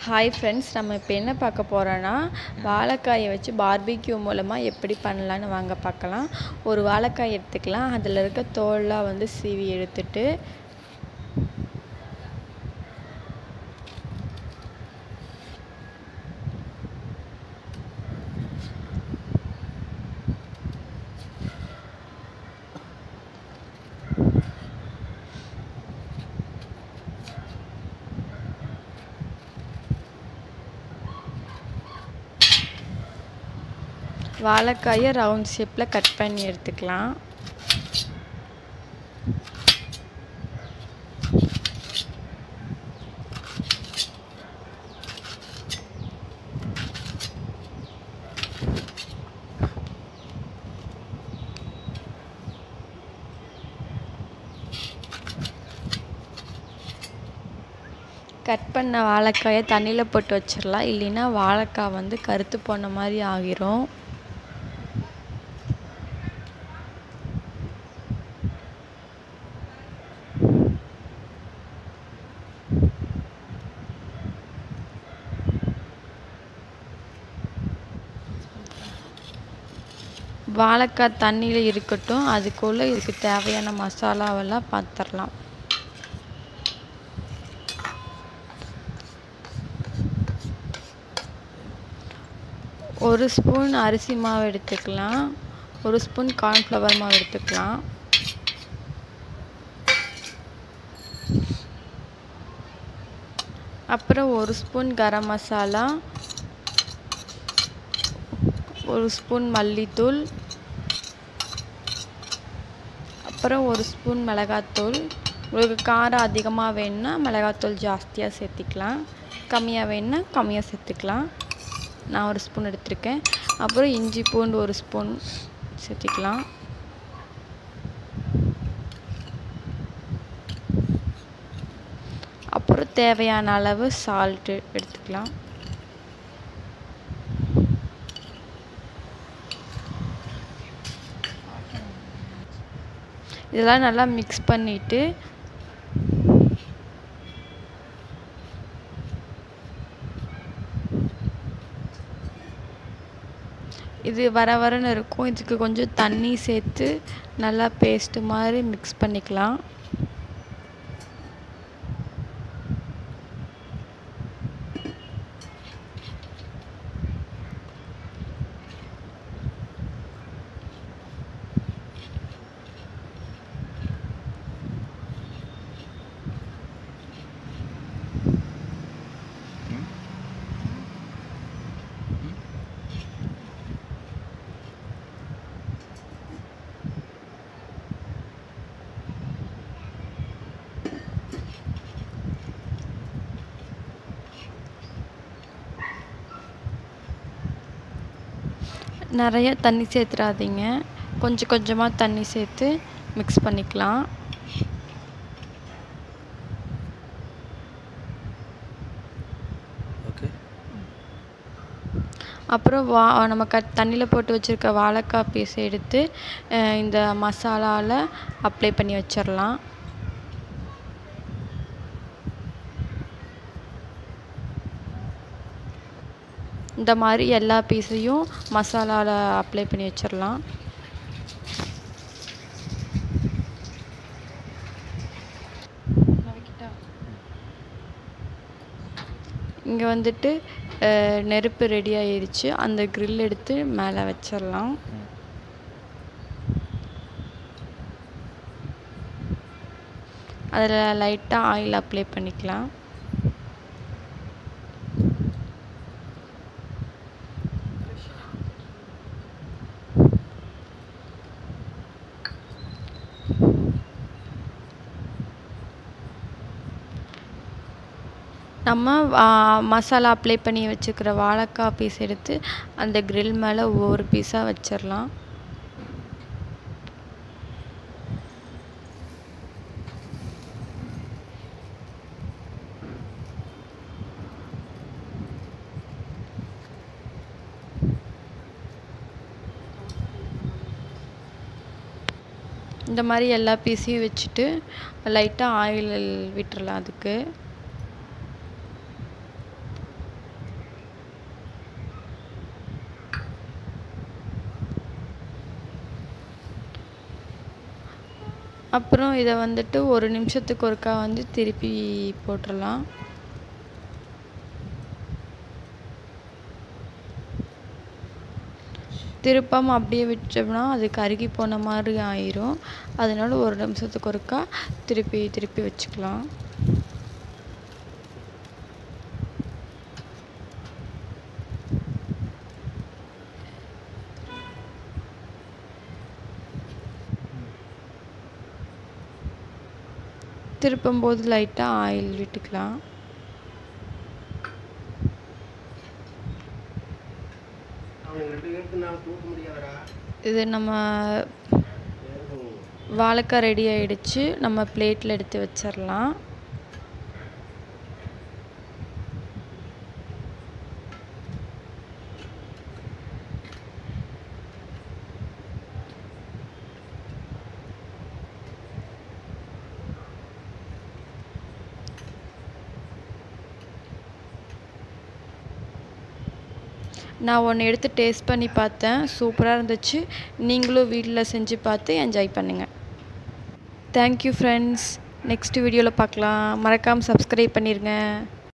hi friends நம்ம இப்போ என்ன பார்க்க போகிறோன்னா வாழைக்காயை வச்சு பார்பிக்யூ மூலமாக எப்படி பண்ணலான்னு வாங்க பார்க்கலாம் ஒரு வாழைக்காய் எடுத்துக்கலாம் அதில் இருக்க தோல்லாம் வந்து சீவி எடுத்துட்டு வாழைக்காயை ரவுண்ட் ஷேப்பில் கட் பண்ணி எடுத்துக்கலாம் கட் பண்ண வாழைக்காயை தண்ணியில் போட்டு வச்சிடலாம் இல்லைன்னா வாழைக்காய் வந்து கருத்து போன மாதிரி ஆகிரும் வாழைக்காய் தண்ணியில் இருக்கட்டும் அதுக்குள்ளே இதுக்கு தேவையான மசாலாவெல்லாம் பார்த்துடலாம் ஒரு ஸ்பூன் அரிசி மாவு எடுத்துக்கலாம் ஒரு ஸ்பூன் கார்ன்ஃப்ளவர் மாவு எடுத்துக்கலாம் அப்புறம் ஒரு ஸ்பூன் கரம் மசாலா ஒரு ஸ்பூன் மல்லித்தூள் அப்புறம் ஒரு ஸ்பூன் மிளகாத்தூள் உங்களுக்கு காரம் அதிகமாக வேணும்னா மிளகாத்தூள் ஜாஸ்தியாக சேர்த்திக்கலாம் கம்மியாக வேணும்னா கம்மியாக சேர்த்துக்கலாம் நான் ஒரு ஸ்பூன் எடுத்திருக்கேன் அப்புறம் இஞ்சி பூண்டு ஒரு ஸ்பூன் சேர்த்திக்கலாம் அப்புறம் தேவையான அளவு சால்ட்டு எடுத்துக்கலாம் இதெல்லாம் நல்லா மிக்ஸ் பண்ணிவிட்டு இது வர வரன்னு இருக்கும் இதுக்கு கொஞ்சம் தண்ணி சேர்த்து நல்லா பேஸ்ட்டு மாதிரி மிக்ஸ் பண்ணிக்கலாம் நிறைய தண்ணி சேர்த்துறாதீங்க கொஞ்சம் கொஞ்சமாக தண்ணி சேர்த்து மிக்ஸ் பண்ணிக்கலாம் ஓகே அப்புறம் வா நம்ம கட் தண்ணியில் போட்டு வச்சுருக்க வாழைக்காய் பீஸ் எடுத்து இந்த மசாலாவில் அப்ளை பண்ணி வச்சிடலாம் இந்த மாதிரி எல்லா பீஸையும் மசாலாவில் அப்ளை பண்ணி வச்சிடலாம் இங்கே வந்துட்டு நெருப்பு ரெடி ஆயிடுச்சு அந்த க்ரில் எடுத்து மேலே வச்சிடலாம் அதில் லைட்டாக ஆயில் அப்ளை பண்ணிக்கலாம் நம்ம மசாலா அப்ளை பண்ணி வச்சுக்கிற வாழைக்காய் பீஸ் எடுத்து அந்த க்ரில் மேலே ஒவ்வொரு பீஸாக வச்சிடலாம் இந்த மாதிரி எல்லா பீஸையும் வச்சுட்டு லைட்டாக ஆயில் விட்டுறலாம் அதுக்கு அப்புறம் இதை வந்துட்டு ஒரு நிமிஷத்துக்கு ஒருக்கா வந்து திருப்பி போட்டுடலாம் திருப்பாமல் அப்படியே விட்டோம்னா அது கருகி போன மாதிரி ஆயிரும் அதனால ஒரு நிமிஷத்துக்கு ஒருக்கா திருப்பி திருப்பி வச்சுக்கலாம் திருப்பும்போது லைட்டாக ஆயில் விட்டுக்கலாம் அவங்க ரெண்டு பேருக்கு நான் தூக்க முடியாதடா இது நம்ம வாழைக்காய் ரெடி ஆயிடுச்சு நம்ம பிளேட்டில் எடுத்து வச்சிடலாம் நான் ஒன்று எடுத்து டேஸ்ட் பண்ணி பார்த்தேன் சூப்பராக இருந்துச்சு நீங்களும் வீட்டில் செஞ்சு பார்த்து என்ஜாய் பண்ணுங்கள் தேங்க்யூ ஃப்ரெண்ட்ஸ் நெக்ஸ்ட் வீடியோவில் பார்க்கலாம் மறக்காமல் சப்ஸ்கிரைப் பண்ணிடுங்க